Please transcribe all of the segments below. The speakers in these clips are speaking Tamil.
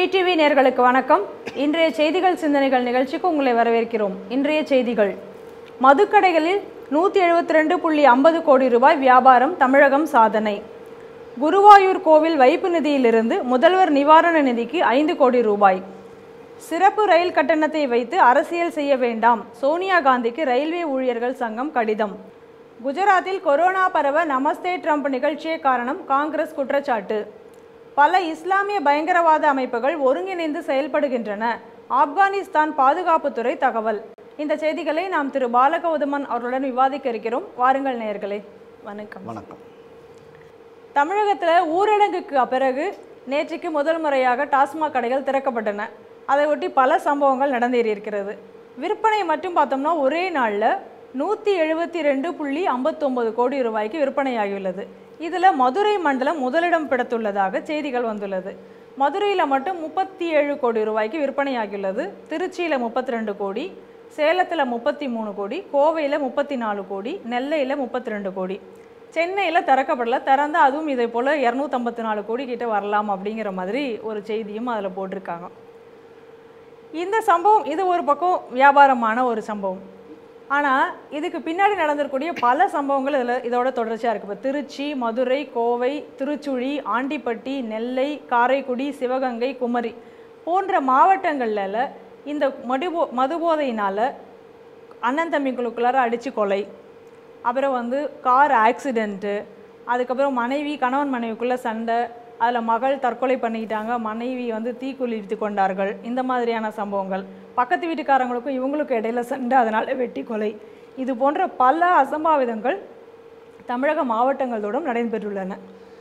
விடிவி நேர்களுக்கு வணக்கம் இன்றைய செய்திகள் சிந்தனைகள் நிகழ்ச்சிக்கு உங்களை வரவேற்கிறோம் இன்றைய செய்திகள் மதுக்கடைகளில் நூற்றி எழுபத்தி ரெண்டு புள்ளி ஐம்பது கோடி ரூபாய் வியாபாரம் தமிழகம் சாதனை குருவாயூர் கோவில் வைப்பு நிதியிலிருந்து முதல்வர் நிவாரண நிதிக்கு ஐந்து கோடி ரூபாய் சிறப்பு ரயில் கட்டணத்தை வைத்து அரசியல் செய்ய வேண்டாம் சோனியா காந்திக்கு ரயில்வே ஊழியர்கள் சங்கம் கடிதம் குஜராத்தில் கொரோனா பரவ நமஸ்தே ட்ரம்ப் நிகழ்ச்சியே காரணம் காங்கிரஸ் குற்றச்சாட்டு பல இஸ்லாமிய பயங்கரவாத அமைப்புகள் ஒருங்கிணைந்து செயல்படுகின்றன ஆப்கானிஸ்தான் பாதுகாப்புத்துறை தகவல் இந்த செய்திகளை நாம் திரு பாலகௌதமன் அவர்களுடன் விவாதிக்க இருக்கிறோம் வாருங்கள் நேயர்களே வணக்கம் வணக்கம் தமிழகத்தில் ஊரடங்குக்கு பிறகு நேற்றுக்கு முதல் முறையாக டாஸ்மாக் கடைகள் திறக்கப்பட்டன அதை ஒட்டி பல சம்பவங்கள் நடந்தேறியிருக்கிறது விற்பனை மட்டும் பார்த்தோம்னா ஒரே நாளில் நூற்றி எழுபத்தி ரெண்டு புள்ளி ஐம்பத்தொம்பது கோடி ரூபாய்க்கு விற்பனையாகியுள்ளது இதில் மதுரை மண்டலம் முதலிடம் பிடித்துள்ளதாக செய்திகள் வந்துள்ளது மதுரையில் மட்டும் முப்பத்தி ஏழு கோடி ரூபாய்க்கு விற்பனையாகியுள்ளது திருச்சியில் முப்பத்தி ரெண்டு கோடி சேலத்தில் முப்பத்தி மூணு கோடி கோவையில் முப்பத்தி நாலு கோடி நெல்லையில் முப்பத்தி ரெண்டு கோடி சென்னையில் திறக்கப்படல திறந்து அதுவும் இதே போல் இரநூத்தம்பத்தி நாலு கோடி கிட்ட வரலாம் அப்படிங்கிற மாதிரி ஒரு செய்தியும் அதில் போட்டிருக்காங்க இந்த சம்பவம் இது ஒரு பக்கம் வியாபாரமான ஒரு சம்பவம் ஆனால் இதுக்கு பின்னாடி நடந்திருக்கக்கூடிய பல சம்பவங்கள் இதில் இதோட தொடர்ச்சியாக இருக்குது இப்போ திருச்சி மதுரை கோவை திருச்சுழி ஆண்டிப்பட்டி நெல்லை காரைக்குடி சிவகங்கை குமரி போன்ற மாவட்டங்களில் இந்த மதுபோ மதுபோதையினால் அண்ணன் தம்பிங்களுக்குள்ளார அடித்து கொலை அப்புறம் வந்து கார் ஆக்சிடெண்ட்டு அதுக்கப்புறம் மனைவி கணவன் மனைவிக்குள்ளே சண்டை அதில் மகள் தற்கொலை பண்ணிக்கிட்டாங்க மனைவி வந்து தீக்குளித்து கொண்டார்கள் இந்த மாதிரியான சம்பவங்கள் பக்கத்து வீட்டுக்காரங்களுக்கும் இவங்களுக்கும் இடையில சண்டை அதனால் வெட்டி கொலை இது போன்ற பல அசம்பாவிதங்கள் தமிழக மாவட்டங்களோடும் நடைபெற்றுள்ளன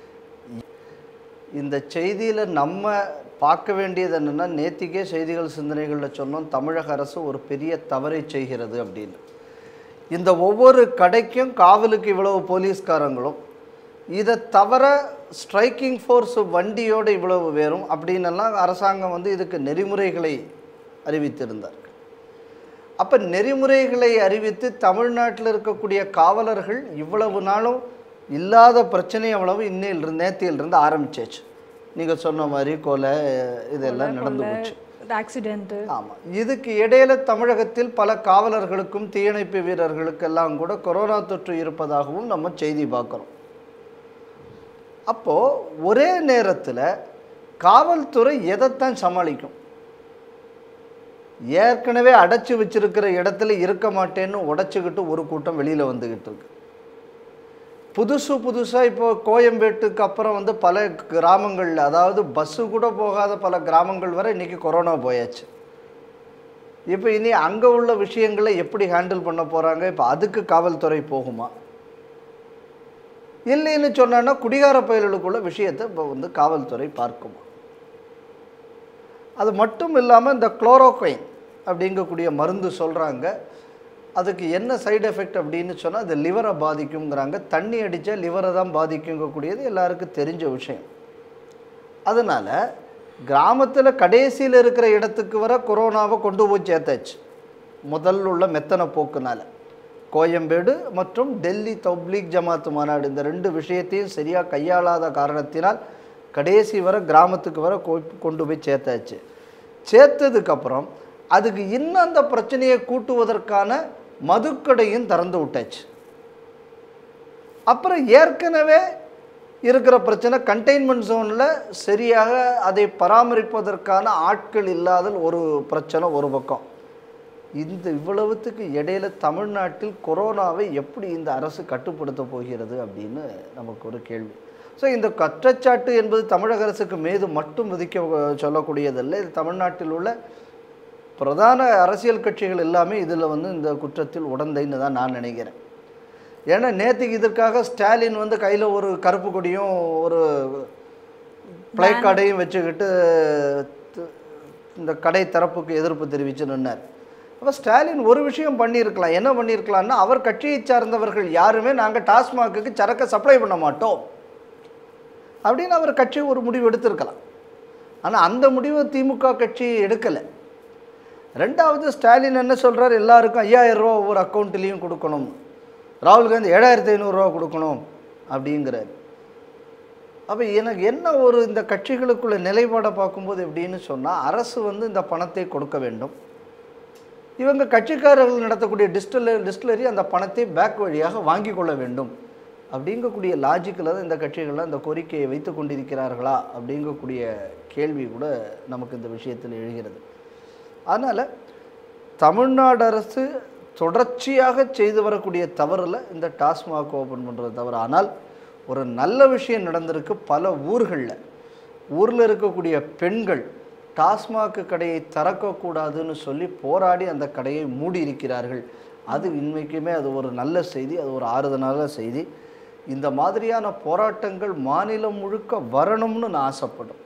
இந்த செய்தியில் நம்ம பார்க்க வேண்டியது என்னென்னா நேத்திக்கே செய்திகள் சிந்தனைகளில் சொன்னோம் தமிழக அரசு ஒரு பெரிய தவறை செய்கிறது அப்படின்னு இந்த ஒவ்வொரு கடைக்கும் காவலுக்கு இவ்வளவு போலீஸ்காரங்களும் இதை தவிர ஸ்ட்ரைக்கிங் ஃபோர்ஸ் வண்டியோடு இவ்வளவு வேறும் அப்படின்னெல்லாம் அரசாங்கம் வந்து இதுக்கு நெறிமுறைகளை அறிவித்திருந்தார் அப்போ நெறிமுறைகளை அறிவித்து தமிழ்நாட்டில் இருக்கக்கூடிய காவலர்கள் இவ்வளவு நாளும் இல்லாத பிரச்சனை அவ்வளவு இன்னையிலிருந்து நேத்தியிலிருந்து ஆரம்பிச்சாச்சு நீங்கள் சொன்ன மாதிரி கொலை இதெல்லாம் நடந்து போச்சு ஆக்சிடெண்ட்டு ஆமாம் இதுக்கு இடையில தமிழகத்தில் பல காவலர்களுக்கும் தீயணைப்பு வீரர்களுக்கெல்லாம் கூட கொரோனா தொற்று இருப்பதாகவும் நம்ம செய்தி பார்க்குறோம் அப்போது ஒரே நேரத்தில் காவல்துறை எதைத்தான் சமாளிக்கும் ஏற்கனவே அடைச்சி வச்சிருக்கிற இடத்துல இருக்க மாட்டேன்னு உடைச்சிக்கிட்டு ஒரு கூட்டம் வெளியில் வந்துக்கிட்டு இருக்கு புதுசு புதுசாக இப்போ கோயம்பேட்டுக்கு அப்புறம் வந்து பல கிராமங்களில் அதாவது பஸ்ஸு கூட போகாத பல கிராமங்கள் வரை இன்றைக்கி கொரோனா போயாச்சு இப்போ இனி அங்கே உள்ள விஷயங்களை எப்படி ஹேண்டில் பண்ண போகிறாங்க இப்போ அதுக்கு காவல்துறை போகுமா இல்லைன்னு சொன்னா குடிகார பயல்களுக்குள்ள விஷயத்தை இப்போ வந்து காவல்துறை பார்க்குமா அது மட்டும் இல்லாமல் இந்த குளோரோக்வைன் அப்படிங்கக்கூடிய மருந்து சொல்கிறாங்க அதுக்கு என்ன சைடு எஃபெக்ட் அப்படின்னு சொன்னால் அது லிவரை பாதிக்குங்கிறாங்க தண்ணி அடித்தா லிவரை தான் பாதிக்குங்கக்கூடியது எல்லாருக்கும் தெரிஞ்ச விஷயம் அதனால் கிராமத்தில் கடைசியில் இருக்கிற இடத்துக்கு வர கொரோனாவை கொண்டு போய் சேர்த்தாச்சு முதல்ல உள்ள மெத்தனை போக்குனால கோயம்பேடு மற்றும் டெல்லி தௌப்லீக் ஜமாத் மாநாடு இந்த ரெண்டு விஷயத்தையும் சரியாக கையாளாத காரணத்தினால் கடைசி வர கிராமத்துக்கு வர கொ- கொண்டு போய் சேர்த்தாச்சு சேர்த்ததுக்கப்புறம் அதுக்கு இன்னும் அந்த பிரச்சனையை கூட்டுவதற்கான மதுக்கடையும் திறந்து விட்டாச்சு அப்புறம் ஏற்கனவே இருக்கிற பிரச்சனை கண்டெய்ன்மெண்ட் ஜோனில் சரியாக அதை பராமரிப்பதற்கான ஆட்கள் இல்லாதல் ஒரு பிரச்சனை ஒரு பக்கம் இந்த இவ்வளவுத்துக்கு இடையில தமிழ்நாட்டில் கொரோனாவை எப்படி இந்த அரசு கட்டுப்படுத்த போகிறது அப்படின்னு நமக்கு ஒரு கேள்வி ஸோ இந்த குற்றச்சாட்டு என்பது தமிழக அரசுக்கு மீது மட்டும் விதிக்க சொல்லக்கூடியதல்ல இது தமிழ்நாட்டில் உள்ள பிரதான அரசியல் கட்சிகள் எல்லாமே இதில் வந்து இந்த குற்றத்தில் உடந்தைன்னு தான் நான் நினைக்கிறேன் ஏன்னா நேற்றுக்கு இதற்காக ஸ்டாலின் வந்து கையில் ஒரு கருப்பு கொடியும் ஒரு பிளே கார்டையும் வச்சுக்கிட்டு து- இந்த கடை திறப்புக்கு எதிர்ப்பு தெரிவித்து நின்னார் அப்போ ஸ்டாலின் ஒரு விஷயம் பண்ணியிருக்கலாம் என்ன பண்ணியிருக்கலாம்னா அவர் கட்சியை சார்ந்தவர்கள் யாருமே நாங்கள் டாஸ்மாகுக்கு சரக்கை சப்ளை பண்ண மாட்டோம் அப்படின்னு அவர் கட்சி ஒரு முடிவு எடுத்திருக்கலாம் ஆனால் அந்த முடிவை திமுக கட்சி எடுக்கலை ரெண்டாவது ஸ்டாலின் என்ன சொல்றார் எல்லாருக்கும் ஐயாயிரம் ரூபா ஒவ்வொரு அக்கௌண்ட்லேயும் கொடுக்கணும் ராகுல் காந்தி ஏழாயிரத்தி ஐநூறுரூவா கொடுக்கணும் அப்படிங்கிறார் அப்போ எனக்கு என்ன ஒரு இந்த கட்சிகளுக்குள்ள நிலைப்பாடை பார்க்கும்போது எப்படின்னு சொன்னால் அரசு வந்து இந்த பணத்தை கொடுக்க வேண்டும் இவங்க கட்சிக்காரர்கள் நடத்தக்கூடிய டிஸ்டில் டிஸ்டிலரி அந்த பணத்தை பேக் வழியாக வாங்கி கொள்ள வேண்டும் அப்படிங்கக்கூடிய லாஜிக்கில் தான் இந்த கட்சிகள்லாம் இந்த கோரிக்கையை வைத்து கொண்டிருக்கிறார்களா அப்படிங்கக்கூடிய கேள்வி கூட நமக்கு இந்த விஷயத்தில் எழுகிறது அதனால் தமிழ்நாடு அரசு தொடர்ச்சியாக செய்து வரக்கூடிய தவறில் இந்த டாஸ்மாக் ஓப்பன் பண்ணுறது தவறு ஆனால் ஒரு நல்ல விஷயம் நடந்திருக்கு பல ஊர்களில் ஊரில் இருக்கக்கூடிய பெண்கள் டாஸ்மாக் கடையை திறக்கக்கூடாதுன்னு சொல்லி போராடி அந்த கடையை மூடி இருக்கிறார்கள் அது இன்மைக்குமே அது ஒரு நல்ல செய்தி அது ஒரு ஆறுதலான செய்தி இந்த மாதிரியான போராட்டங்கள் மாநிலம் முழுக்க வரணும்னு நான் ஆசைப்படும்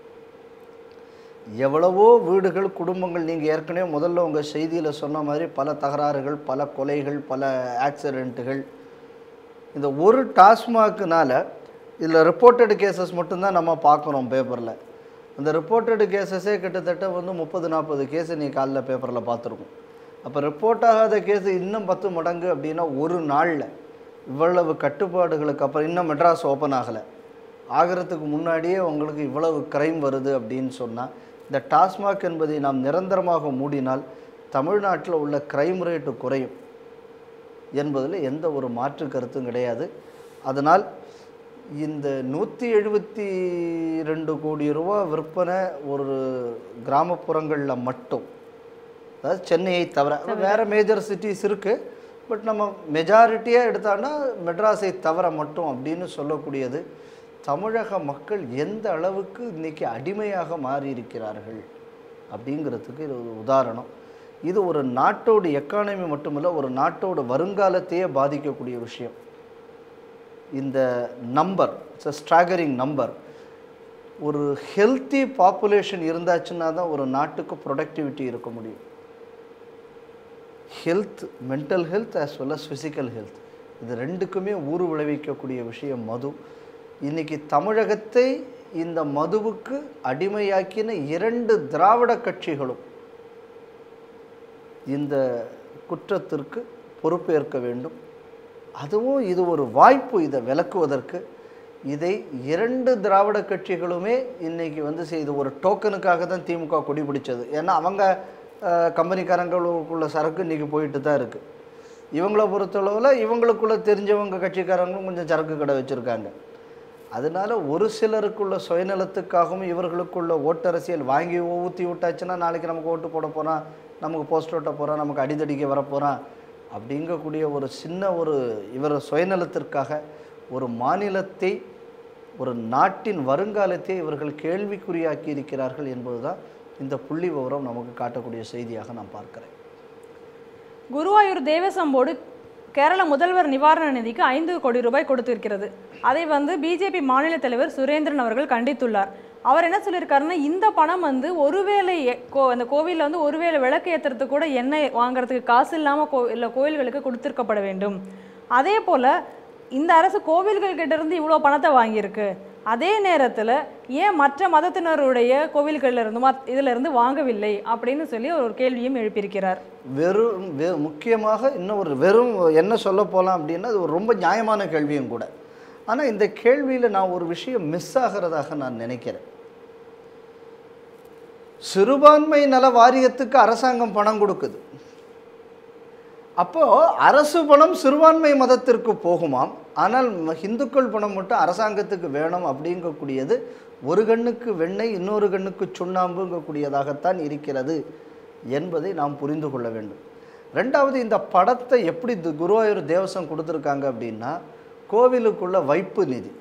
எவ்வளவோ வீடுகள் குடும்பங்கள் நீங்கள் ஏற்கனவே முதல்ல உங்கள் செய்தியில் சொன்ன மாதிரி பல தகராறுகள் பல கொலைகள் பல ஆக்சிடெண்ட்டுகள் இந்த ஒரு டாஸ்மாக்குனால இதில் ரிப்போர்ட்டட் கேசஸ் மட்டும்தான் நம்ம பார்க்குறோம் பேப்பரில் அந்த ரிப்போர்ட்டட் கேசஸே கிட்டத்தட்ட வந்து முப்பது நாற்பது கேஸ் நீ காலைல பேப்பரில் பார்த்துருக்கோம் அப்போ ரிப்போர்ட் ஆகாத கேஸ் இன்னும் பத்து மடங்கு அப்படின்னா ஒரு நாளில் இவ்வளவு கட்டுப்பாடுகளுக்கு அப்புறம் இன்னும் மெட்ராஸ் ஓப்பன் ஆகலை ஆகிறதுக்கு முன்னாடியே உங்களுக்கு இவ்வளவு கிரைம் வருது அப்படின்னு சொன்னால் இந்த டாஸ்மாக் என்பதை நாம் நிரந்தரமாக மூடினால் தமிழ்நாட்டில் உள்ள கிரைம் ரேட்டு குறையும் என்பதில் எந்த ஒரு மாற்று கருத்தும் கிடையாது அதனால் இந்த நூற்றி எழுபத்தி ரெண்டு கோடி ரூபா விற்பனை ஒரு கிராமப்புறங்களில் மட்டும் அதாவது சென்னையை தவிர வேறு மேஜர் சிட்டிஸ் இருக்குது பட் நம்ம மெஜாரிட்டியாக எடுத்தோன்னா மெட்ராஸை தவிர மட்டும் அப்படின்னு சொல்லக்கூடியது தமிழக மக்கள் எந்த அளவுக்கு இன்றைக்கி அடிமையாக மாறி இருக்கிறார்கள் அப்படிங்கிறதுக்கு இது ஒரு உதாரணம் இது ஒரு நாட்டோட எக்கானமி மட்டுமில்ல ஒரு நாட்டோட வருங்காலத்தையே பாதிக்கக்கூடிய விஷயம் இந்த நம்பர் இட்ஸ் ஸ்ட்ராகரிங் நம்பர் ஒரு ஹெல்த்தி பாப்புலேஷன் இருந்தாச்சுன்னா தான் ஒரு நாட்டுக்கு ப்ரொடக்டிவிட்டி இருக்க முடியும் health mental health as well as physical health இது ரெண்டுக்குமே ஊறு விளைவிக்கக்கூடிய விஷயம் மது இன்னைக்கு தமிழகத்தை இந்த மதுவுக்கு அடிமையாக்கின இரண்டு திராவிட கட்சிகளும் இந்த குற்றத்திற்கு பொறுப்பேற்க வேண்டும் அதுவும் இது ஒரு வாய்ப்பு இதை விளக்குவதற்கு இதை இரண்டு திராவிட கட்சிகளுமே இன்னைக்கு வந்து செய்து ஒரு டோக்கனுக்காக தான் திமுக கொடி பிடிச்சது ஏன்னா அவங்க அஹ், கம்பெனிக்காரங்களுக்குள்ள சரக்கு இன்றைக்கி போயிட்டு தான் இருக்குது இவங்கள பொறுத்தளவில் இவங்களுக்குள்ள தெரிஞ்சவங்க கட்சிக்காரங்களும் கொஞ்சம் சரக்கு கடை வச்சுருக்காங்க அதனால ஒரு சிலருக்குள்ள சுயநலத்துக்காகவும் இவர்களுக்குள்ள ஓட்டரசியல் வாங்கி ஊற்றி விட்டாச்சுன்னா நாளைக்கு நமக்கு ஓட்டு போட போகிறான் நமக்கு போஸ்ட் ஓட்ட போகிறான் நமக்கு அடிதடிக்க வரப்போகிறான் அப்படிங்கக்கூடிய ஒரு சின்ன ஒரு இவர் சுயநலத்திற்காக ஒரு மாநிலத்தை ஒரு நாட்டின் வருங்காலத்தை இவர்கள் கேள்விக்குறியாக்கி இருக்கிறார்கள் என்பதுதான் இந்த புள்ளி விவரம் நமக்கு காட்டக்கூடிய செய்தியாக நான் பார்க்கிறேன் குருவாயூர் தேவசம் போர்டு கேரள முதல்வர் நிவாரண நிதிக்கு ஐந்து கோடி ரூபாய் கொடுத்திருக்கிறது அதை வந்து பிஜேபி மாநில தலைவர் சுரேந்திரன் அவர்கள் கண்டித்துள்ளார் அவர் என்ன சொல்லியிருக்காருன்னா இந்த பணம் வந்து ஒருவேளை எ- கோ அந்த கோவிலில் வந்து ஒருவேளை விளக்கு ஏற்றுறதுக்கு கூட எண்ணெய் வாங்குறதுக்கு காசு இல்லாமல் கோ இல்லை கோயில்களுக்கு கொடுத்திருக்கப்பட வேண்டும் அதே போல் இந்த அரசு கோவில்கள் கிட்ட இருந்து இவ்வளோ பணத்தை வாங்கியிருக்கு அதே நேரத்தில் ஏன் மற்ற மதத்தினருடைய கோவில்கள்ல இருந்து மத் இதுல இருந்து வாங்கவில்லை அப்படின்னு சொல்லி ஒரு கேள்வியும் எழுப்பியிருக்கிறார் வெறும் வெ முக்கியமாக இன்னும் ஒரு வெறும் என்ன சொல்ல போகலாம் அப்படின்னா அது ஒரு ரொம்ப நியாயமான கேள்வியும் கூட ஆனால் இந்த கேள்வியில் நான் ஒரு விஷயம் மிஸ் ஆகிறதாக நான் நினைக்கிறேன் சிறுபான்மை நல வாரியத்துக்கு அரசாங்கம் பணம் கொடுக்குது அப்போ அரசு பணம் சிறுபான்மை மதத்திற்கு போகுமாம் ஆனால் ம- இந்துக்கள் பணம் மட்டும் அரசாங்கத்துக்கு வேணும் அப்படிங்கக்கூடியது ஒரு கண்ணுக்கு வெண்ணெய் இன்னொரு கண்ணுக்கு சுண்ணாம்புங்கக்கூடியதாகத்தான் இருக்கிறது என்பதை நாம் புரிந்து கொள்ள வேண்டும் ரெண்டாவது இந்த படத்தை எப்படி து- குருவாயூர் தேவசம் கொடுத்துருக்காங்க அப்படின்னா கோவிலுக்குள்ள வைப்பு நிதி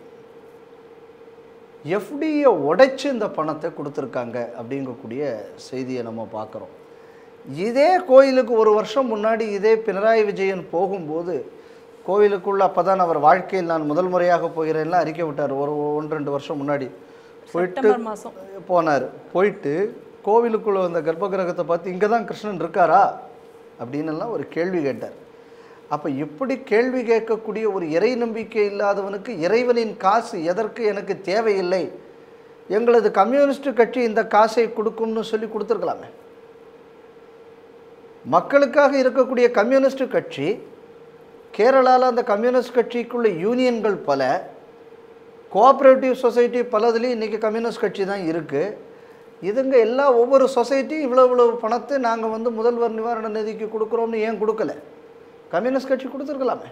எஃப்டியை உடைச்சு இந்த பணத்தை கொடுத்துருக்காங்க அப்படிங்கக்கூடிய செய்தியை நம்ம பார்க்குறோம் இதே கோயிலுக்கு ஒரு வருஷம் முன்னாடி இதே பினராயி விஜயன் போகும்போது கோவிலுக்குள்ள அப்போ தான் அவர் வாழ்க்கையில் நான் முதல் முறையாக போகிறேன்லாம் அறிக்கை விட்டார் ஒரு ஒன்று ரெண்டு வருஷம் முன்னாடி போயிட்டு செப்டம்பர் மாதம் போனார் போயிட்டு கோவிலுக்குள்ள வந்த கர்ப்பகிரகத்தை பார்த்து இங்கே தான் கிருஷ்ணன் இருக்காரா அப்படின்னு எல்லாம் ஒரு கேள்வி கேட்டார் அப்போ இப்படி கேள்வி கேட்கக்கூடிய ஒரு இறை நம்பிக்கை இல்லாதவனுக்கு இறைவனின் காசு எதற்கு எனக்கு தேவையில்லை எங்களது கம்யூனிஸ்ட் கட்சி இந்த காசை கொடுக்கும்னு சொல்லி கொடுத்துருக்கலாமே மக்களுக்காக இருக்கக்கூடிய கம்யூனிஸ்ட் கட்சி கேரளாவில் அந்த கம்யூனிஸ்ட் கட்சிக்குள்ள யூனியன்கள் பல கோஆப்ரேட்டிவ் சொசைட்டி பலதுலேயும் இன்றைக்கி கம்யூனிஸ்ட் கட்சி தான் இருக்குது இதுங்க எல்லா ஒவ்வொரு சொசைட்டியும் இவ்வளோ இவ்வளவு பணத்தை நாங்கள் வந்து முதல்வர் நிவாரண நிதிக்கு கொடுக்குறோம்னு ஏன் கொடுக்கல கம்யூனிஸ்ட் கட்சி கொடுத்துருக்கலாமே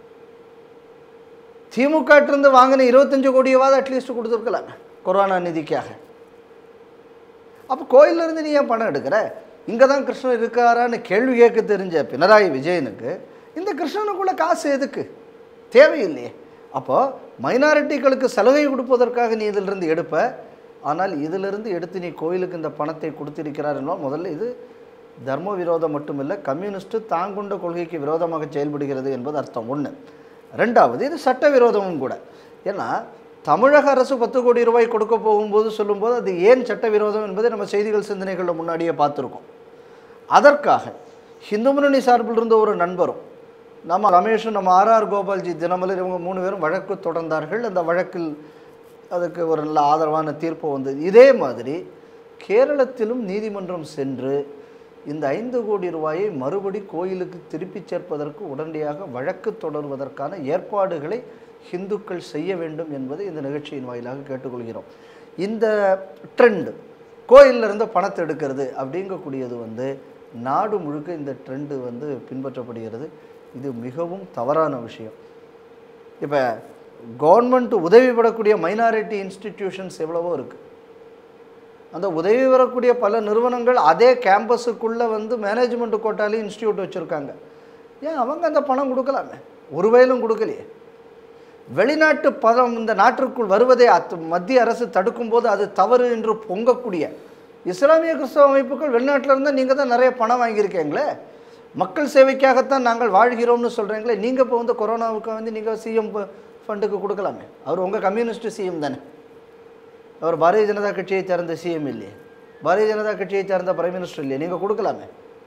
திமுக இருந்து வாங்கின இருபத்தஞ்சு கோடியவாது அட்லீஸ்ட் கொடுத்துருக்கலாமே கொரோனா நிதிக்காக அப்போ கோயில்ல இருந்து நீ ஏன் பணம் எடுக்கிற இங்கே தான் கிருஷ்ணன் இருக்காரான்னு கேள்வி கேட்க தெரிஞ்ச பினராயி விஜயனுக்கு இந்த கிருஷ்ணனுக்குள்ள காசு எதுக்கு தேவையில்லையே அப்போ மைனாரிட்டிகளுக்கு சலுகை கொடுப்பதற்காக நீ இதிலிருந்து எடுப்ப ஆனால் இதிலிருந்து எடுத்து நீ கோயிலுக்கு இந்த பணத்தை கொடுத்திருக்கிறார் என்றால் முதல்ல இது தர்ம விரோதம் மட்டுமில்லை கம்யூனிஸ்ட்டு தாங்கொண்ட கொள்கைக்கு விரோதமாக செயல்படுகிறது என்பது அர்த்தம் ஒன்று ரெண்டாவது இது சட்ட விரோதமும் கூட ஏன்னா தமிழக அரசு பத்து கோடி ரூபாய் கொடுக்க போகும்போது சொல்லும்போது அது ஏன் சட்டவிரோதம் என்பதை நம்ம செய்திகள் சிந்தனைகளில் முன்னாடியே பார்த்துருக்கோம் அதற்காக ஹிந்து முன்னணி சார்பில் இருந்த ஒரு நண்பரும் நம்ம ரமேஷும் நம்ம ஆர்ஆர் கோபால்ஜி தினமலர் இவங்க மூணு பேரும் வழக்கு தொடர்ந்தார்கள் அந்த வழக்கில் அதுக்கு ஒரு நல்ல ஆதரவான தீர்ப்பு வந்தது இதே மாதிரி கேரளத்திலும் நீதிமன்றம் சென்று இந்த ஐந்து கோடி ரூபாயை மறுபடி கோயிலுக்கு திருப்பிச் சேர்ப்பதற்கு உடனடியாக வழக்கு தொடர்வதற்கான ஏற்பாடுகளை ஹிந்துக்கள் செய்ய வேண்டும் என்பதை இந்த நிகழ்ச்சியின் வாயிலாக கேட்டுக்கொள்கிறோம் இந்த ட்ரெண்ட் கோயில்ல இருந்து பணத்தை எடுக்கிறது அப்படிங்கக்கூடியது வந்து நாடு முழுக்க இந்த ட்ரெண்டு வந்து பின்பற்றப்படுகிறது இது மிகவும் தவறான விஷயம் இப்போ கவர்மெண்ட் உதவி பெறக்கூடிய மைனாரிட்டி இன்ஸ்டிடியூஷன்ஸ் எவ்வளவோ இருக்குது அந்த உதவி வரக்கூடிய பல நிறுவனங்கள் அதே கேம்பஸுக்குள்ளே வந்து மேனேஜ்மெண்ட் கோட்டாலையும் இன்ஸ்டியூட் வச்சுருக்காங்க ஏன் அவங்க அந்த பணம் கொடுக்கலாமே ஒரு வயலும் கொடுக்கலையே வெளிநாட்டு பணம் இந்த நாட்டிற்குள் வருவதை அத் மத்திய அரசு தடுக்கும்போது அது தவறு என்று பொங்கக்கூடிய இஸ்லாமிய கிறிஸ்தவ அமைப்புகள் வெளிநாட்டில் இருந்தால் நீங்கள் தான் நிறைய பணம் வாங்கியிருக்கீங்களே மக்கள் சேவைக்காகத்தான் நாங்கள் வாழ்கிறோம்னு சொல்கிறீங்களே நீங்கள் இப்போ வந்து கொரோனாவுக்கு வந்து நீங்கள் சிஎம் ஃபண்டுக்கு கொடுக்கலாமே அவர் உங்கள் கம்யூனிஸ்ட் சிஎம் தானே அவர் பாரதிய ஜனதா கட்சியை சேர்ந்த சிஎம் இல்லையே பாரதிய ஜனதா கட்சியை சேர்ந்த பிரைம் மினிஸ்டர் இல்லையே நீங்கள் கொடுக்கலாமே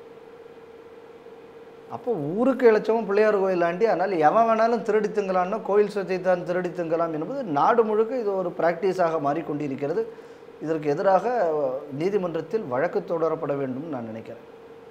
அப்போ ஊருக்கு இழைச்சவன் பிள்ளையார் கோயிலாண்டி அதனால் எவன் வேணாலும் திருடி திங்கலாம்னா கோயில் சொத்தை தான் திருடி திங்கலாம் என்பது நாடு முழுக்க இது ஒரு பிராக்டிஸாக மாறிக்கொண்டிருக்கிறது இதற்கு எதிராக நீதிமன்றத்தில் வழக்கு தொடரப்பட வேண்டும் நான் நினைக்கிறேன்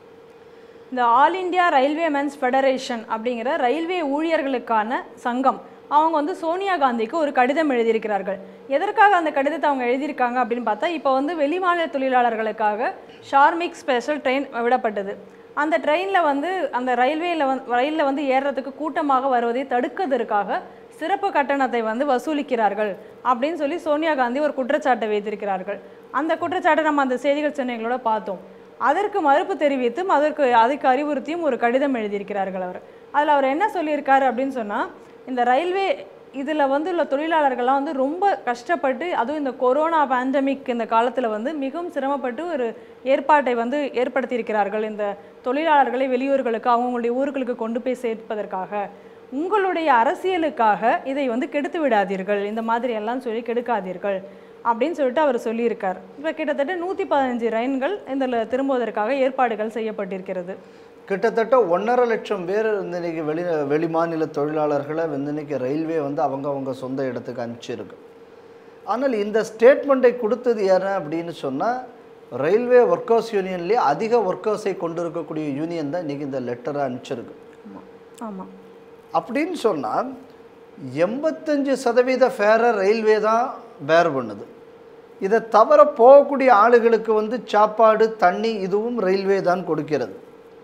இந்த all India railway men's federation அப்படிங்கிற ரயில்வே ஊழியர்களுக்கான சங்கம் அவங்க வந்து சோனியா காந்திக்கு ஒரு கடிதம் எழுதியிருக்கிறார்கள் எதற்காக அந்த கடிதத்தை அவங்க எழுதியிருக்காங்க அப்படின்னு பார்த்தா இப்போ வந்து வெளிமாநில தொழிலாளர்களுக்காக ஷார்மிக் ஸ்பெஷல் ட்ரெயின் விடப்பட்டது அந்த ட்ரெயினில் வந்து அந்த ரயில்வேயில் வந்து ரயிலில் வந்து ஏறுறதுக்கு கூட்டமாக வருவதை தடுக்கிறதுக்காக சிறப்பு கட்டணத்தை வந்து வசூலிக்கிறார்கள் அப்படின்னு சொல்லி சோனியா காந்தி ஒரு குற்றச்சாட்டை வைத்திருக்கிறார்கள் அந்த குற்றச்சாட்டை நம்ம அந்த செய்திகள் சென்னைகளோட பார்த்தோம் அதற்கு மறுப்பு தெரிவித்தும் அதற்கு அதுக்கு அறிவுறுத்தியும் ஒரு கடிதம் எழுதியிருக்கிறார்கள் அவர் அதில் அவர் என்ன சொல்லியிருக்காரு அப்படின்னு சொன்னால் இந்த ரயில்வே இதில் வந்து உள்ள தொழிலாளர்கள்லாம் வந்து ரொம்ப கஷ்டப்பட்டு அதுவும் இந்த கொரோனா பேண்டமிக் இந்த காலத்தில் வந்து மிகவும் சிரமப்பட்டு ஒரு ஏற்பாட்டை வந்து ஏற்படுத்தியிருக்கிறார்கள் இந்த தொழிலாளர்களை வெளியூர்களுக்கு அவங்களுடைய ஊர்களுக்கு கொண்டு போய் சேர்ப்பதற்காக உங்களுடைய அரசியலுக்காக இதை வந்து கெடுத்து விடாதீர்கள் இந்த மாதிரி எல்லாம் சொல்லி கெடுக்காதீர்கள் அப்படின்னு சொல்லிட்டு அவர் சொல்லியிருக்கார் இப்போ கிட்டத்தட்ட நூற்றி பதினஞ்சு ரயின்கள் இதில் திரும்புவதற்காக ஏற்பாடுகள் செய்யப்பட்டிருக்கிறது கிட்டத்தட்ட ஒன்றரை லட்சம் பேர் வந்து இன்னைக்கு வெளி வெளிமாநில தொழிலாளர்களை வந்து இன்னைக்கு ரயில்வே வந்து அவங்க அவங்க சொந்த இடத்துக்கு அனுப்பிச்சிருக்கு ஆனால் இந்த ஸ்டேட்மெண்ட்டை கொடுத்தது யாரு அப்படின்னு சொன்னால் ரயில்வே ஒர்க்கர்ஸ் யூனியன்லேயே அதிக ஒர்க்கர்ஸை கொண்டு இருக்கக்கூடிய யூனியன் தான் இன்றைக்கி இந்த லெட்டரை அனுப்பிச்சிருக்கு ஆமாம் அப்படின்னு சொன்னால் எண்பத்தஞ்சு சதவீத ஃபேரை ரயில்வே தான் பேர் பண்ணுது இதை தவிர போகக்கூடிய ஆளுகளுக்கு வந்து சாப்பாடு தண்ணி இதுவும் ரயில்வே தான் கொடுக்கிறது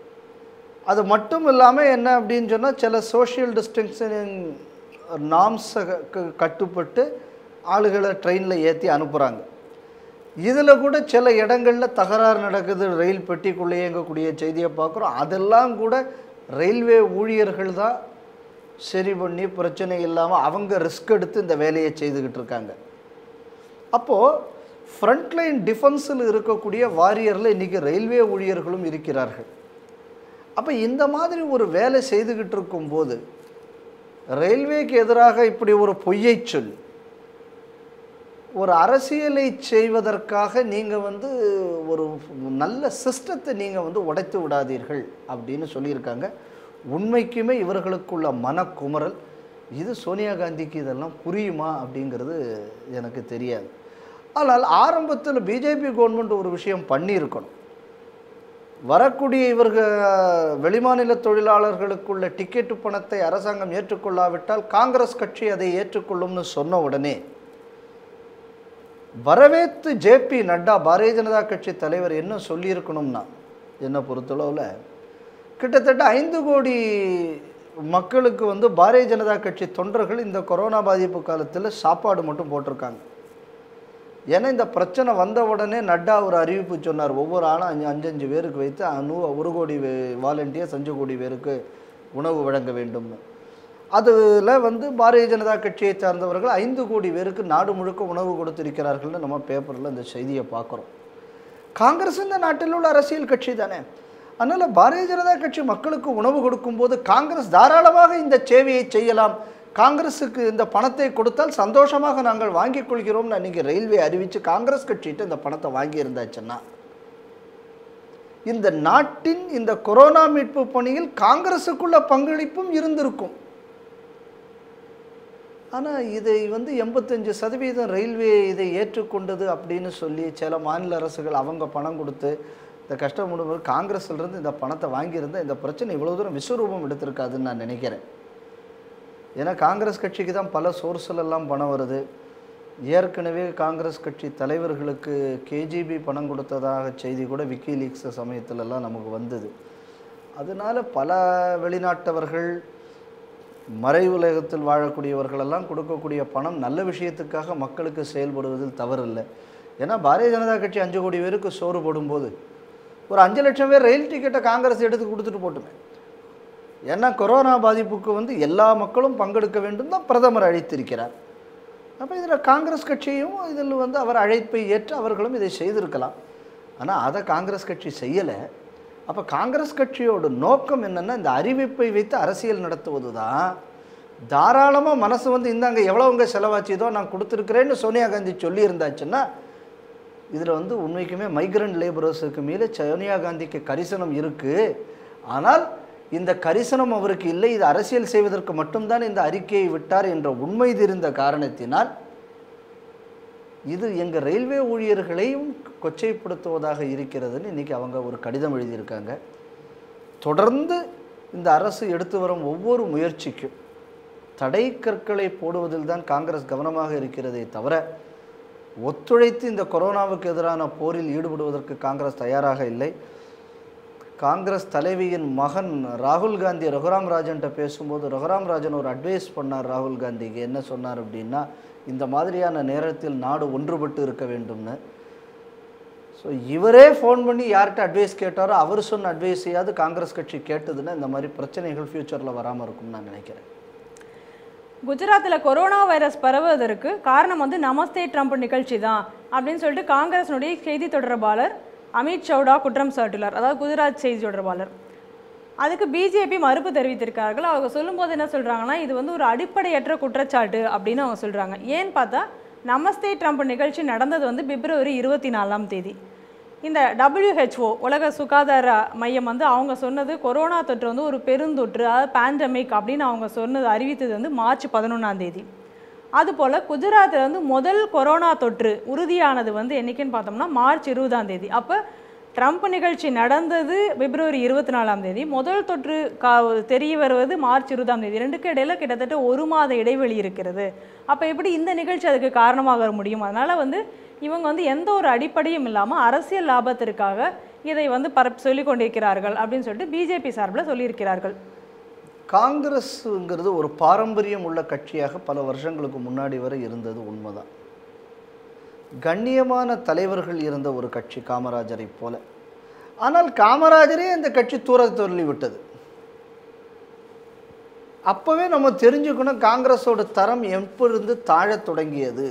அது மட்டும் இல்லாமல் என்ன அப்படின்னு சொன்னால் சில சோஷியல் டிஸ்டன்சிங் நாம்ஸை கட்டுப்பட்டு ஆளுகளை ட்ரெயினில் ஏற்றி அனுப்புகிறாங்க இதில் கூட சில இடங்களில் தகராறு நடக்குது ரயில் பெட்டிக்குள்ளே இயங்கக்கூடிய செய்தியை பார்க்குறோம் அதெல்லாம் கூட ரயில்வே ஊழியர்கள் தான் சரி பண்ணி பிரச்சனை இல்லாமல் அவங்க ரிஸ்க் எடுத்து இந்த வேலையை செய்துக்கிட்டு இருக்காங்க அப்போது ஃப்ரண்ட்லைன் டிஃபென்ஸில் இருக்கக்கூடிய வாரியரில் இன்றைக்கி ரயில்வே ஊழியர்களும் இருக்கிறார்கள் அப்போ இந்த மாதிரி ஒரு வேலை செய்துக்கிட்டு இருக்கும்போது ரயில்வேக்கு எதிராக இப்படி ஒரு பொய்யை சொல்லி ஒரு அரசியலை செய்வதற்காக நீங்கள் வந்து ஒரு நல்ல சிஸ்டத்தை நீங்கள் வந்து உடைத்து விடாதீர்கள் அப்படின்னு சொல்லியிருக்காங்க உண்மைக்குமே இவர்களுக்குள்ள மனக்குமரல் இது சோனியா காந்திக்கு இதெல்லாம் புரியுமா அப்படிங்கிறது எனக்கு தெரியாது ஆனால் ஆரம்பத்தில் பிஜேபி கவர்மெண்ட் ஒரு விஷயம் பண்ணியிருக்கணும் வரக்கூடிய இவர்கள் வெளிமாநில தொழிலாளர்களுக்குள்ள டிக்கெட்டு பணத்தை அரசாங்கம் ஏற்றுக்கொள்ளாவிட்டால் காங்கிரஸ் கட்சி அதை ஏற்றுக்கொள்ளும்னு சொன்ன உடனே வரவேத்து ஜேபி நட்டா பாரதிய ஜனதா கட்சி தலைவர் என்ன சொல்லியிருக்கணும்னா என்னை பொறுத்தளவில் கிட்டத்தட்ட ஐந்து கோடி மக்களுக்கு வந்து பாரதிய ஜனதா கட்சி தொண்டர்கள் இந்த கொரோனா பாதிப்பு காலத்தில் சாப்பாடு மட்டும் போட்டிருக்காங்க ஏன்னா இந்த பிரச்சனை வந்த உடனே நட்டா ஒரு அறிவிப்பு சொன்னார் ஒவ்வொரு ஆளும் அஞ்சு அஞ்சு அஞ்சு பேருக்கு வைத்து நூ ஒரு கோடி வாலண்டியர்ஸ் அஞ்சு கோடி பேருக்கு உணவு வழங்க வேண்டும்னு அதில் வந்து பாரதிய ஜனதா கட்சியை சார்ந்தவர்கள் ஐந்து கோடி பேருக்கு நாடு முழுக்க உணவு கொடுத்திருக்கிறார்கள்னு நம்ம பேப்பரில் இந்த செய்தியை பார்க்குறோம் காங்கிரஸ் இந்த நாட்டில் உள்ள அரசியல் கட்சி தானே அதனால் பாரதிய ஜனதா கட்சி மக்களுக்கு உணவு கொடுக்கும்போது காங்கிரஸ் தாராளமாக இந்த சேவையை செய்யலாம் காங்கிரஸுக்கு இந்த பணத்தை கொடுத்தால் சந்தோஷமாக நாங்கள் வாங்கிக் கொள்கிறோம்னு அன்றைக்கி ரயில்வே அறிவித்து காங்கிரஸ் கட்சிகிட்ட இந்த பணத்தை வாங்கியிருந்தாச்சுன்னா இந்த நாட்டின் இந்த கொரோனா மீட்பு பணியில் காங்கிரஸுக்குள்ள பங்களிப்பும் இருந்திருக்கும் ஆனால் இதை வந்து எண்பத்தஞ்சு சதவீதம் ரயில்வே இதை ஏற்றுக்கொண்டது அப்படின்னு சொல்லி சில மாநில அரசுகள் அவங்க பணம் கொடுத்து இந்த கஷ்டம் முடிவு காங்கிரஸ்லேருந்து இந்த பணத்தை வாங்கியிருந்தால் இந்த பிரச்சனை இவ்வளோ தூரம் விஸ்வரூபம் எடுத்திருக்காதுன்னு நான் நினைக்கிறேன் ஏன்னா காங்கிரஸ் கட்சிக்கு தான் பல சோர்ஸ்ல எல்லாம் பணம் வருது ஏற்கனவே காங்கிரஸ் கட்சி தலைவர்களுக்கு கேஜிபி பணம் கொடுத்ததாக செய்தி கூட விக்கிலீக்ஸ் சமயத்துலலாம் நமக்கு வந்தது அதனால பல வெளிநாட்டவர்கள் மறை உலகத்தில் வாழக்கூடியவர்களெல்லாம் கொடுக்கக்கூடிய பணம் நல்ல விஷயத்துக்காக மக்களுக்கு செயல்படுவதில் தவறில்லை ஏன்னா பாரதிய ஜனதா கட்சி அஞ்சு கோடி பேருக்கு சோறு போடும்போது ஒரு அஞ்சு லட்சம் பேர் ரயில் டிக்கெட்டை காங்கிரஸ் எடுத்து கொடுத்துட்டு போட்டுமே ஏன்னா கொரோனா பாதிப்புக்கு வந்து எல்லா மக்களும் பங்கெடுக்க வேண்டும் தான் பிரதமர் அழைத்திருக்கிறார் அப்போ இதில் காங்கிரஸ் கட்சியும் இதில் வந்து அவர் அழைப்பை ஏற்று அவர்களும் இதை செய்திருக்கலாம் ஆனால் அதை காங்கிரஸ் கட்சி செய்யலை அப்போ காங்கிரஸ் கட்சியோட நோக்கம் என்னென்னா இந்த அறிவிப்பை வைத்து அரசியல் நடத்துவது தான் தாராளமாக மனசு வந்து இந்தாங்க எவ்வளோங்க செலவாச்சுதோ நான் கொடுத்துருக்குறேன்னு சோனியா காந்தி சொல்லியிருந்தாச்சுன்னா இதில் வந்து உண்மைக்குமே மைக்ரண்ட் லேபரர்ஸுக்கு மேலே சோனியா காந்திக்கு கரிசனம் இருக்குது ஆனால் இந்த கரிசனம் அவருக்கு இல்லை இது அரசியல் செய்வதற்கு மட்டும்தான் இந்த அறிக்கையை விட்டார் என்ற உண்மை தெரிந்த காரணத்தினால் இது எங்கள் ரயில்வே ஊழியர்களையும் கொச்சைப்படுத்துவதாக இருக்கிறதுன்னு இன்றைக்கி அவங்க ஒரு கடிதம் எழுதியிருக்காங்க தொடர்ந்து இந்த அரசு எடுத்து வரும் ஒவ்வொரு முயற்சிக்கும் தடை கற்களை போடுவதில் தான் காங்கிரஸ் கவனமாக இருக்கிறதே தவிர ஒத்துழைத்து இந்த கொரோனாவுக்கு எதிரான போரில் ஈடுபடுவதற்கு காங்கிரஸ் தயாராக இல்லை காங்கிரஸ் தலைவியின் மகன் ராகுல் காந்தி ரகுராம் ராஜன்ட்ட பேசும்போது ரகுராம் ராஜன் ஒரு அட்வைஸ் பண்ணார் ராகுல் காந்திக்கு என்ன சொன்னார் அப்படின்னா இந்த மாதிரியான நேரத்தில் நாடு ஒன்றுபட்டு இருக்க வேண்டும்னு ஸோ இவரே ஃபோன் பண்ணி யார்கிட்ட அட்வைஸ் கேட்டாரோ அவர் சொன்ன அட்வைஸையாவது காங்கிரஸ் கட்சி கேட்டதுன்னா இந்த மாதிரி பிரச்சனைகள் ஃப்யூச்சரில் வராமல் இருக்கும்னு நான் நினைக்கிறேன் குஜராத்தில் கொரோனா வைரஸ் பரவுவதற்கு காரணம் வந்து நமஸ்தே ட்ரம்ப் நிகழ்ச்சி தான் அப்படின்னு சொல்லிட்டு காங்கிரஸினுடைய செய்தி தொடர்பாளர் அமித் சௌடா குற்றம் சாட்டியுள்ளார் அதாவது குஜராத் செய்தி தொடர்பாளர் அதுக்கு பிஜேபி மறுப்பு தெரிவித்திருக்கார்கள் அவங்க சொல்லும்போது என்ன சொல்கிறாங்கன்னா இது வந்து ஒரு அடிப்படையற்ற குற்றச்சாட்டு அப்படின்னு அவங்க சொல்கிறாங்க ஏன்னு பார்த்தா நமஸ்தே ட்ரம்ப் நிகழ்ச்சி நடந்தது வந்து பிப்ரவரி இருபத்தி நாலாம் தேதி இந்த WHO உலக சுகாதார மையம் வந்து அவங்க சொன்னது கொரோனா தொற்று வந்து ஒரு பெருந்தொற்று அதாவது பேண்டமிக் அப்படின்னு அவங்க சொன்னது அறிவித்தது வந்து மார்ச் பதினொன்றாம் தேதி அதுபோல் குஜராத்தில் வந்து முதல் கொரோனா தொற்று உறுதியானது வந்து என்னைக்குன்னு பார்த்தோம்னா மார்ச் இருபதாம் தேதி அப்போ ட்ரம்ப் நிகழ்ச்சி நடந்தது பிப்ரவரி இருபத்தி நாலாம் தேதி முதல் தொற்று கா தெரிய வருவது மார்ச் இருபதாம் தேதி ரெண்டுக்கு இடையில கிட்டத்தட்ட ஒரு மாத இடைவெளி இருக்கிறது அப்போ எப்படி இந்த நிகழ்ச்சி அதுக்கு காரணமாக முடியும் அதனால் வந்து இவங்க வந்து எந்த ஒரு அடிப்படையும் இல்லாமல் அரசியல் லாபத்திற்காக இதை வந்து பரப் சொல்லிக் கொண்டிருக்கிறார்கள் அப்படின்னு சொல்லிட்டு பிஜேபி சார்பில் சொல்லியிருக்கிறார்கள் காங்கிரஸுங்கிறது ஒரு பாரம்பரியம் உள்ள கட்சியாக பல வருஷங்களுக்கு முன்னாடி வரை இருந்தது உண்மைதான் கண்ணியமான தலைவர்கள் இருந்த ஒரு கட்சி காமராஜரை போல ஆனால் காமராஜரே இந்த கட்சி தூர தள்ளி விட்டது அப்போவே நம்ம தெரிஞ்சுக்கணும் காங்கிரஸோட தரம் எப்பொழுது தாழத் தொடங்கியது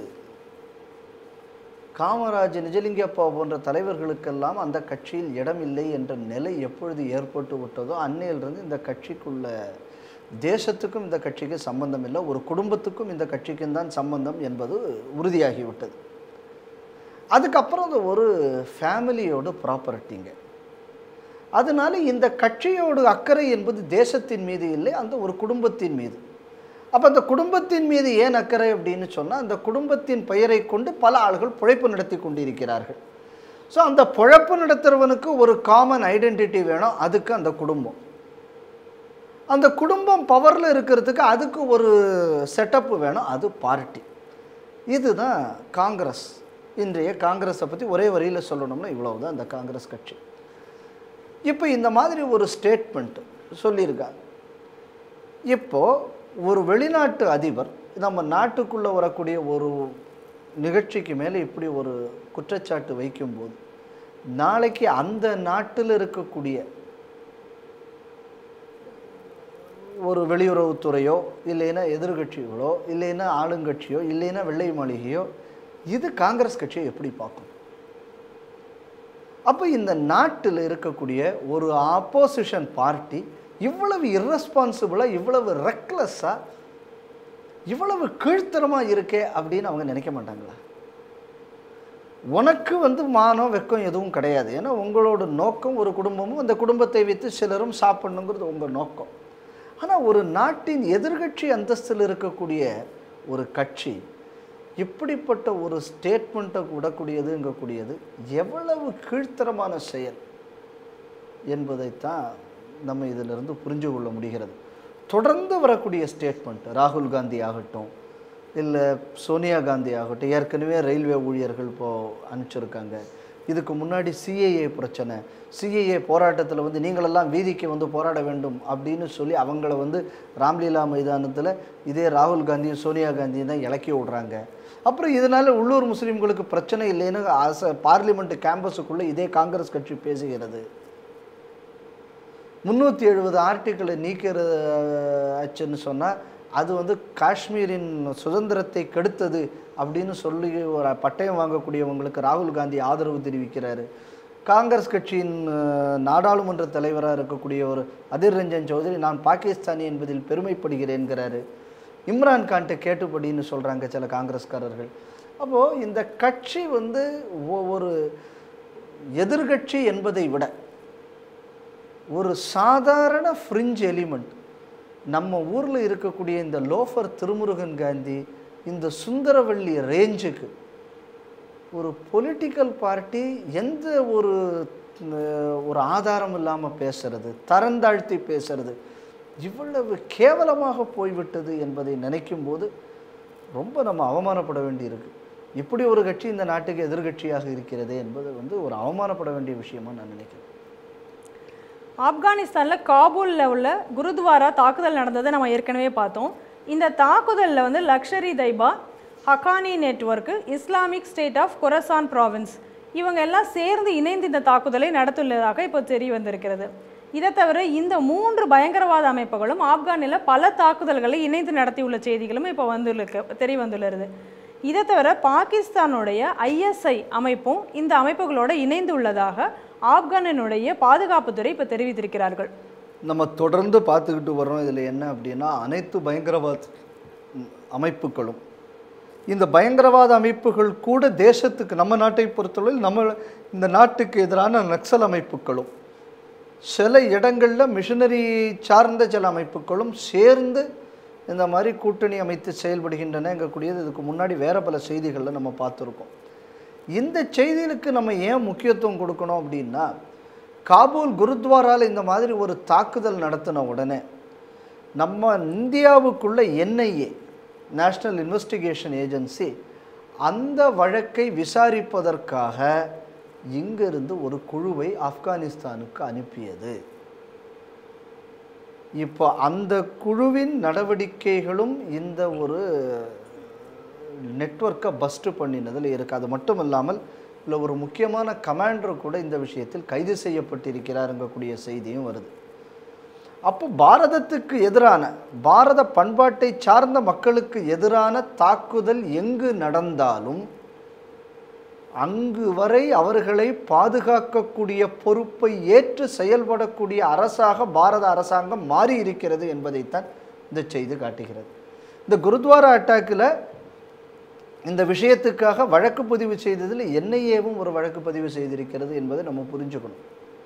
காமராஜ் நிஜலிங்கப்பா போன்ற தலைவர்களுக்கெல்லாம் அந்த கட்சியில் இடமில்லை என்ற நிலை எப்பொழுது ஏற்பட்டு விட்டதோ அன்னையிலிருந்து இந்த கட்சிக்குள்ள தேசத்துக்கும் இந்த கட்சிக்கு சம்பந்தம் இல்லை ஒரு குடும்பத்துக்கும் இந்த கட்சிக்கும் தான் சம்பந்தம் என்பது உறுதியாகிவிட்டது அதுக்கப்புறம் அது ஒரு ஃபேமிலியோட ப்ராப்பர்ட்டிங்க அதனால இந்த கட்சியோட அக்கறை என்பது தேசத்தின் மீது இல்லை அந்த ஒரு குடும்பத்தின் மீது அப்போ அந்த குடும்பத்தின் மீது ஏன் அக்கறை அப்படின்னு சொன்னால் அந்த குடும்பத்தின் பெயரை கொண்டு பல ஆள்கள் பிழைப்பு நடத்தி கொண்டிருக்கிறார்கள் ஸோ அந்த பொழப்பு நடத்துறவனுக்கு ஒரு காமன் ஐடென்டிட்டி வேணும் அதுக்கு அந்த குடும்பம் அந்த குடும்பம் பவரில் இருக்கிறதுக்கு அதுக்கு ஒரு செட்டப் வேணும் அது பார்ட்டி இதுதான் காங்கிரஸ் இன்றைய காங்கிரஸை பற்றி ஒரே வரியில் சொல்லணும்னா இவ்வளவு தான் இந்த காங்கிரஸ் கட்சி இப்போ இந்த மாதிரி ஒரு ஸ்டேட்மெண்ட் சொல்லியிருக்காங்க இப்போ ஒரு வெளிநாட்டு அதிபர் நம்ம நாட்டுக்குள்ளே வரக்கூடிய ஒரு நிகழ்ச்சிக்கு மேலே இப்படி ஒரு குற்றச்சாட்டு வைக்கும்போது நாளைக்கு அந்த நாட்டில் இருக்கக்கூடிய ஒரு வெளியுறவுத்துறையோ இல்லைன்னா எதிர்கட்சிகளோ இல்லைன்னா ஆளுங்கட்சியோ இல்லைன்னா வெள்ளை மாளிகையோ இது காங்கிரஸ் கட்சியை எப்படி பார்க்கும் அப்போ இந்த நாட்டில் இருக்கக்கூடிய ஒரு ஆப்போசிஷன் பார்ட்டி இவ்வளவு irresponsible-ஆ இவ்வளவு ரெக்லெஸ்ஸாக இவ்வளவு கீழ்த்தரமாக இருக்கே அப்படின்னு அவங்க நினைக்க மாட்டாங்களா உனக்கு வந்து மானம் வெக்கம் எதுவும் கிடையாது ஏன்னா உங்களோட நோக்கம் ஒரு குடும்பமும் அந்த குடும்பத்தை வைத்து சிலரும் சாப்பிடணுங்கிறது உங்கள் நோக்கம் ஆனால் ஒரு நாட்டின் எதிர்கட்சி அந்தஸ்தில் இருக்கக்கூடிய ஒரு கட்சி இப்படிப்பட்ட ஒரு ஸ்டேட்மெண்ட்டை விடக்கூடியதுங்கக்கூடியது எவ்வளவு கீழ்த்தரமான செயல் என்பதைத்தான் நம்ம இதிலிருந்து புரிஞ்சு கொள்ள முடிகிறது தொடர்ந்து வரக்கூடிய ஸ்டேட்மெண்ட் ராகுல் காந்தி ஆகட்டும் இல்லை சோனியா காந்தி ஆகட்டும் ஏற்கனவே ரயில்வே ஊழியர்கள் இப்போ அனுப்பிச்சிருக்காங்க இதுக்கு முன்னாடி சிஏஏ பிரச்சனை சிஏஏ போராட்டத்தில் வந்து நீங்களெல்லாம் வீதிக்கு வந்து போராட வேண்டும் அப்படின்னு சொல்லி அவங்கள வந்து ராம்லீலா மைதானத்தில் இதே ராகுல் காந்தியும் சோனியா காந்தியும் தான் இலக்கி விடுறாங்க அப்புறம் இதனால் உள்ளூர் முஸ்லீம்களுக்கு பிரச்சனை இல்லைன்னு ஆசை பார்லிமெண்ட் கேம்பஸுக்குள்ளே இதே காங்கிரஸ் கட்சி பேசுகிறது முந்நூற்றி எழுபது ஆர்டிக்கிளை நீக்கிற ஆச்சுன்னு சொன்னால் அது வந்து காஷ்மீரின் சுதந்திரத்தை கெடுத்தது அப்படின்னு சொல்லி ஒரு பட்டயம் வாங்கக்கூடியவங்களுக்கு ராகுல் காந்தி ஆதரவு தெரிவிக்கிறாரு காங்கிரஸ் கட்சியின் அஹ், நாடாளுமன்ற தலைவராக இருக்கக்கூடிய ஒரு அதிர் ரஞ்சன் சௌத்ரி நான் பாகிஸ்தானி என்பதில் பெருமைப்படுகிறேன்கிறாரு இம்ரான் கான்ட்ட கேட்டுப்படின்னு சொல்கிறாங்க சில காங்கிரஸ்காரர்கள் அப்போது இந்த கட்சி வந்து ஒ- ஒரு எதிர்கட்சி என்பதை விட ஒரு சாதாரண ஃப்ரிஞ்ச் எலிமெண்ட் நம்ம ஊரில் இருக்கக்கூடிய இந்த லோஃபர் திருமுருகன் காந்தி இந்த சுந்தரவள்ளி ரேஞ்சுக்கு ஒரு பொலிட்டிக்கல் பார்ட்டி எந்த ஒரு அஹ், ஒரு ஆதாரம் இல்லாமல் பேசுறது தரந்தாழ்த்தி பேசுறது இவ்வளவு கேவலமாக போய்விட்டது என்பதை நினைக்கும் போது ரொம்ப நம்ம அவமானப்பட வேண்டியிருக்கு இப்படி ஒரு கட்சி இந்த நாட்டுக்கு எதிர்கட்சியாக இருக்கிறது என்பது வந்து ஒரு அவமானப்பட வேண்டிய விஷயமா நான் நினைக்கிறேன் ஆப்கானிஸ்தானில் காபூலில் உள்ள குருத்வாரா தாக்குதல் நடந்ததை நம்ம ஏற்கனவே பார்த்தோம் இந்த தாக்குதலில் வந்து Lashkar e Taiba Haqqani network Islamic State of Khorasan province இவங்க எல்லாம் சேர்ந்து இணைந்து இந்த தாக்குதலை நடத்துள்ளதாக இப்போ தெரிய வந்திருக்கிறது இதை தவிர இந்த மூன்று பயங்கரவாத அமைப்புகளும் ஆப்கானில் பல தாக்குதல்களை இணைந்து நடத்தியுள்ள செய்திகளும் இப்போ வந்துள்ளது தெரிய வந்துள்ளது இதை தவிர பாகிஸ்தானுடைய ஐஎஸ்ஐ அமைப்பும் இந்த அமைப்புகளோட இணைந்து உள்ளதாக ஆப்கானினுடைய பாதுகாப்புத்துறை இப்போ தெரிவித்திருக்கிறார்கள் நம்ம தொடர்ந்து பார்த்துக்கிட்டு வர்றோம் இதில் என்ன அப்படின்னா அனைத்து பயங்கரவாத ம், அமைப்புகளும் இந்த பயங்கரவாத அமைப்புகள் கூட தேசத்துக்கு நம்ம நாட்டை பொறுத்தளவில் நம்ம இந்த நாட்டுக்கு எதிரான நக்சல் அமைப்புகளும் சில இடங்களில் மிஷனரி சார்ந்த சில அமைப்புகளும் சேர்ந்து இந்த மாதிரி கூட்டணி அமைத்து செயல்படுகின்றனங்கக்கூடியது இதுக்கு முன்னாடி வேற பல செய்திகளில் நம்ம பார்த்துருக்கோம் இந்த செய்திகளுக்கு நம்ம ஏன் முக்கியத்துவம் கொடுக்கணும் அப்படின்னா காபூல் குருத்வாரால இந்த மாதிரி ஒரு தாக்குதல் நடத்தின உடனே நம்ம இந்தியாவுக்குள்ள என்ஐஏ நேஷ்னல் இன்வெஸ்டிகேஷன் ஏஜென்சி அந்த வழக்கை விசாரிப்பதற்காக இங்கிருந்து ஒரு குழுவை ஆப்கானிஸ்தானுக்கு அனுப்பியது இப்போ அந்த குழுவின் நடவடிக்கைகளும் இந்த ஒரு நெட்வொர்க்கை பஸ்ட் பண்ணினதில் இருக்குது அது மட்டும் இல்லாமல் இல்லை ஒரு முக்கியமான கமாண்டர் கூட இந்த விஷயத்தில் கைது செய்யப்பட்டிருக்கிறாருங்கக்கூடிய செய்தியும் வருது அப்போ பாரதத்துக்கு எதிரான பாரத பண்பாட்டை சார்ந்த மக்களுக்கு எதிரான தாக்குதல் எங்கு நடந்தாலும் அங்கு வரை அவர்களை பாதுகாக்கக்கூடிய பொறுப்பை ஏற்று செயல்படக்கூடிய அரசாக பாரத அரசாங்கம் மாறி இருக்கிறது என்பதைத்தான் இந்த செய்தி காட்டுகிறது இந்த குருத்வாரா அட்டாக்கில் இந்த விஷயத்துக்காக வழக்கு பதிவு செய்ததில் என்ஐஏவும் ஒரு வழக்கு பதிவு செய்திருக்கிறது என்பதை நம்ம புரிஞ்சுக்கணும்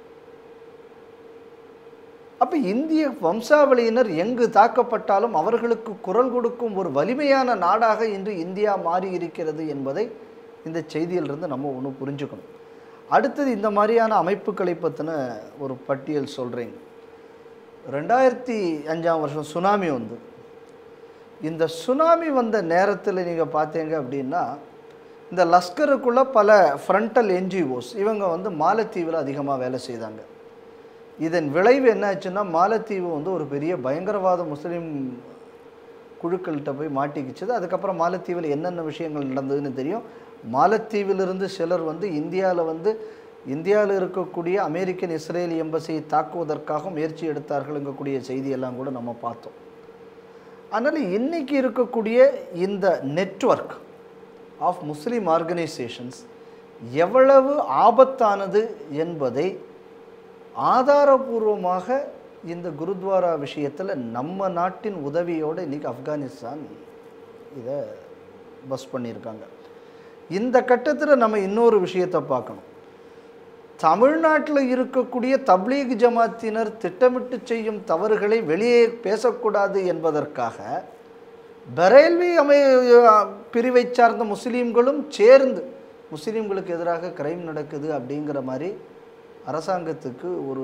அப்போ இந்திய வம்சாவளியினர் எங்கு தாக்கப்பட்டாலும் அவர்களுக்கு குரல் கொடுக்கும் ஒரு வலிமையான நாடாக இன்று இந்தியா மாறி இருக்கிறது என்பதை இந்த செய்தியிலிருந்து நம்ம ஒன்று புரிஞ்சுக்கணும் அடுத்தது இந்த மாதிரியான அமைப்புகளை பற்றின ஒரு பட்டியல் சொல்கிறீங்க ரெண்டாயிரத்தி அஞ்சாம் வருஷம் சுனாமி வந்து இந்த சுனாமி வந்த நேரத்தில் நீங்கள் பார்த்தீங்க அப்படின்னா இந்த லஷ்கருக்குள்ள பல ஃப்ரண்டல் என்ஜிஓஸ் இவங்க வந்து மாலத்தீவில் அதிகமாக வேலை செய்தாங்க இதன் விளைவு என்னாச்சுன்னா மாலத்தீவு வந்து ஒரு பெரிய பயங்கரவாத முஸ்லீம் குழுக்கள்கிட்ட போய் மாட்டிக்கிச்சது அதுக்கப்புறம் மாலத்தீவில் என்னென்ன விஷயங்கள் நடந்ததுன்னு தெரியும் மாலத்தீவிலிருந்து சிலர் வந்து இந்தியாவில் வந்து இந்தியாவில் இருக்கக்கூடிய அமெரிக்கன் இஸ்ரேல் எம்பசியை தாக்குவதற்காக முயற்சி எடுத்தார்கள்ங்கக்கூடிய செய்தியெல்லாம் கூட நம்ம பார்த்தோம் அதனால் இன்னைக்கு இருக்கக்கூடிய இந்த நெட்வொர்க் ஆஃப் முஸ்லீம் ஆர்கனைசேஷன்ஸ் எவ்வளவு ஆபத்தானது என்பதை ஆதாரபூர்வமாக இந்த குருத்வாரா விஷயத்தில் நம்ம நாட்டின் உதவியோடு இன்னைக்கு ஆப்கானிஸ்தான் இதை பஸ் பண்ணியிருக்காங்க இந்த கட்டத்தில் நம்ம இன்னொரு விஷயத்தை பார்க்கணும் தமிழ்நாட்டில் இருக்கக்கூடிய தப்லீக் ஜமாத்தினர் திட்டமிட்டு செய்யும் தவறுகளை வெளியே பேசக்கூடாது என்பதற்காக பரேல்வி அமை பிரிவை சார்ந்த முஸ்லீம்களும் சேர்ந்து முஸ்லீம்களுக்கு எதிராக கிரைம் நடக்குது அப்படிங்கிற மாதிரி அரசாங்கத்துக்கு ஒரு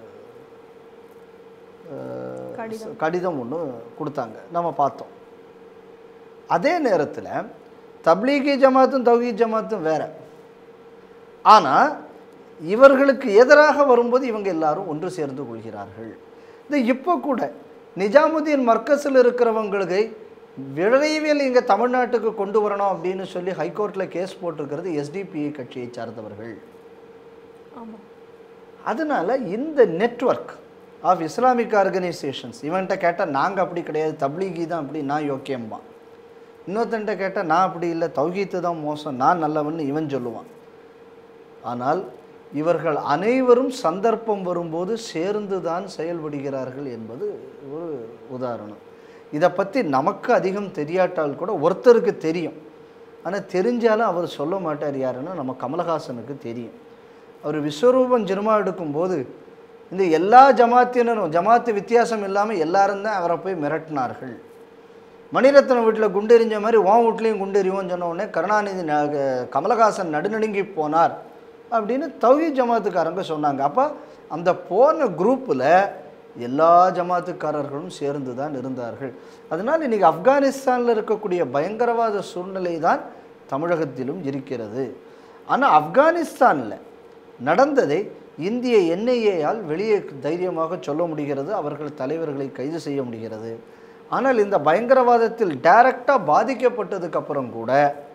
அஹ், கடிதம். கடிதம் ஒன்று கொடுத்தாங்க நம்ம பார்த்தோம் அதே நேரத்தில் தப்லீகி ஜமாத்தும் தௌஹீத் ஜமாத்தும் வேற ஆனால் இவர்களுக்கு எதிராக வரும்போது இவங்க எல்லாரும் ஒன்று சேர்ந்து கொள்கிறார்கள் இந்த இப்போ கூட நிஜாமுதீன் மர்க்கஸில் இருக்கிறவங்களுக்கு விரைவில் இங்கே தமிழ்நாட்டுக்கு கொண்டு வரணும் அப்படின்னு சொல்லி ஹைகோர்ட்டில் கேஸ் போட்டிருக்கிறது எஸ்டிபிஐ கட்சியை சார்ந்தவர்கள் ஆமாம் அதனால இந்த நெட்வொர்க் ஆஃப் இஸ்லாமிக் ஆர்கனைசேஷன்ஸ் இவன்கிட்ட கேட்டால் நாங்கள் அப்படி கிடையாது தப்லீகி தான் அப்படி நான் யோக்கியம்பா இன்னொருத்தன்ட்ட கேட்டால் நான் அப்படி இல்லை தௌஹீத்து தான் மோசம் நான் நல்லவன்னு இவன் சொல்லுவான் ஆனால் இவர்கள் அனைவரும் சந்தர்ப்பம் வரும்போது சேர்ந்து தான் செயல்படுகிறார்கள் என்பது ஒரு உதாரணம் இதை பற்றி நமக்கு அதிகம் தெரியாட்டால் கூட ஒருத்தருக்கு தெரியும் ஆனால் தெரிஞ்சாலும் அவர் சொல்ல மாட்டார் யாருன்னா நம்ம கமலஹாசனுக்கு தெரியும் அவர் விஸ்வரூபம் ஜென்மா எடுக்கும்போது இந்த எல்லா ஜமாத்தினரும் ஜமாத்து வித்தியாசம் இல்லாமல் எல்லாரும் தான் அவரை போய் மிரட்டினார்கள் மணிரத்னம் வீட்டில் குண்டெறிஞ்ச மாதிரி உன் வீட்லேயும் குண்டெறிவோன்னு சொன்ன உடனே கருணாநிதி ந- க- கமலஹாசன் நடுநடுங்கி போனார் அப்படின்னு தௌஹி ஜமாத்துக்காரங்க சொன்னாங்க அப்போ அந்த போன குரூப்பில் எல்லா ஜமாத்துக்காரர்களும் சேர்ந்து தான் இருந்தார்கள் அதனால் இன்றைக்கி ஆப்கானிஸ்தானில் இருக்கக்கூடிய பயங்கரவாத சூழ்நிலை தான் தமிழகத்திலும் இருக்கிறது ஆனால் ஆப்கானிஸ்தானில் நடந்ததை இந்திய என்ஐஏயால் வெளியே தைரியமாக சொல்ல முடிகிறது அவர்கள் தலைவர்களை கைது செய்ய முடிகிறது ஆனால் இந்த பயங்கரவாதத்தில் டைரக்டாக பாதிக்கப்பட்டதுக்கு அப்புறம் கூட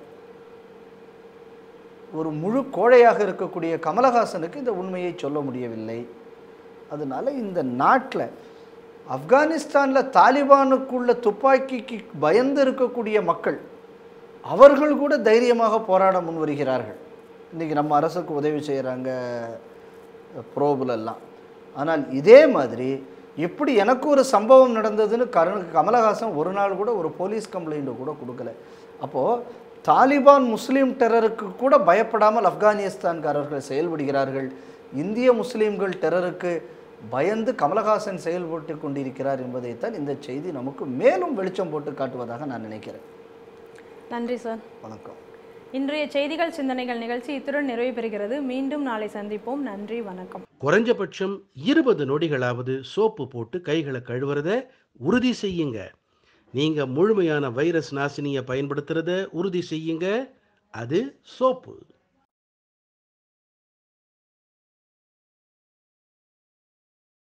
ஒரு முழு கோழையாக இருக்கக்கூடிய கமலஹாசனுக்கு இந்த உண்மையை சொல்ல முடியவில்லை அதனால இந்த நாட்டில் ஆப்கானிஸ்தானில் தாலிபானுக்குள்ள துப்பாக்கிக்கு பயந்து இருக்கக்கூடிய மக்கள் அவர்கள் கூட தைரியமாக போராட முன் வருகிறார்கள் இன்றைக்கி நம்ம அரசுக்கு உதவி செய்கிறாங்க எல்லாம் ஆனால் இதே மாதிரி இப்படி எனக்கு ஒரு சம்பவம் நடந்ததுன்னு கருண் கமலஹாசன் ஒரு நாள் கூட ஒரு போலீஸ் கம்ப்ளைண்ட் கூட கொடுக்கல அப்போது தாலிபான் முஸ்லீம் டெரருக்கு கூட பயப்படாமல் ஆப்கானிஸ்தான்காரர்கள் செயல்படுகிறார்கள் இந்திய முஸ்லீம்கள் டெரருக்கு பயந்து கமலஹாசன் செயல்பட்டு கொண்டிருக்கிறார் என்பதைத்தான் இந்த செய்தி நமக்கு மேலும் வெளிச்சம் போட்டு காட்டுவதாக நான் நினைக்கிறேன் நன்றி சார் வணக்கம் இன்றைய செய்திகள் சிந்தனைகள் நிகழ்ச்சி இத்துடன் நிறைவு பெறுகிறது மீண்டும் நாளை சந்திப்போம் நன்றி வணக்கம் குறைஞ்சபட்சம் இருபது நொடிகளாவது சோப்பு போட்டு கைகளை கழுவுறத உறுதி செய்யுங்க நீங்க முழுமையான வைரஸ் நாசினியை பயன்படுத்துறத உறுதி செய்யுங்க அது சோப்பு